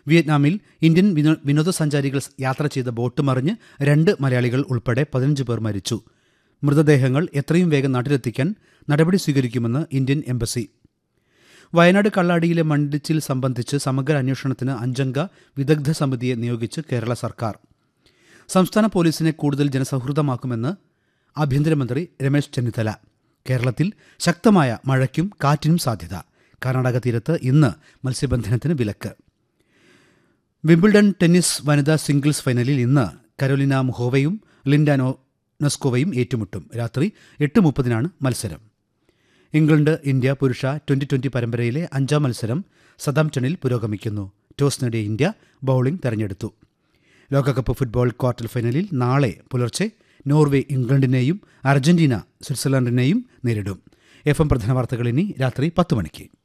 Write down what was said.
വിയറ്റ്നാമിൽ Indian വിനോ വിനോദസഞ്ചാരികൾ യാത്ര ചെയ്ത ബോട്ട് മറിഞ്ഞ് രണ്ട് മലയാളികൾ ഉൾപ്പെടെ പതിനഞ്ച് പേർ മരിച്ചു മൃതദേഹങ്ങൾ എത്രയും വേഗം നാട്ടിലെത്തിക്കാൻ നടപടി സ്വീകരിക്കുമെന്ന് ഇന്ത്യൻ എംബസി വയനാട് കള്ളാടിയിലെ മണ്ണിടിച്ചിൽ സംബന്ധിച്ച് സമഗ്ര അന്വേഷണത്തിന് അഞ്ചംഗ വിദഗ്ധ സമിതിയെ നിയോഗിച്ച് കേരള സർക്കാർ സംസ്ഥാന പോലീസിനെ കൂടുതൽ ജനസൗഹൃദമാക്കുമെന്ന് ആഭ്യന്തരമന്ത്രി രമേശ് ചെന്നിത്തല കേരളത്തിൽ ശക്തമായ മഴയ്ക്കും കാറ്റിനും സാധ്യത കർണാടക തീരത്ത് ഇന്ന് മത്സ്യബന്ധനത്തിന് വിലക്ക് വിംബിൾഡൺ ടെന്നീസ് വനിതാ സിംഗിൾസ് ഫൈനലിൽ ഇന്ന് കരോലിന മുഹോവയും ലിൻഡാനോ നെസ്കോവയും ഏറ്റുമുട്ടും രാത്രി എട്ട് മുപ്പതിനാണ് മത്സരം ഇംഗ്ലണ്ട് ഇന്ത്യ പുരുഷ ട്വന്റി ട്വന്റി പരമ്പരയിലെ അഞ്ചാം മത്സരം സതാംപ്ടണിൽ പുരോഗമിക്കുന്നു ടോസ് നേടിയ ഇന്ത്യ ബൌളിംഗ് തെരഞ്ഞെടുത്തു ലോകകപ്പ് ഫുട്ബോൾ ക്വാർട്ടർ ഫൈനലിൽ നാളെ പുലർച്ചെ നോർവേ ഇംഗ്ലണ്ടിനെയും അർജന്റീന സ്വിറ്റ്സർലൻഡിനെയും നേരിടും എഫ് എം പ്രധാന വാർത്തകൾ ഇനി രാത്രി പത്ത് മണിക്ക്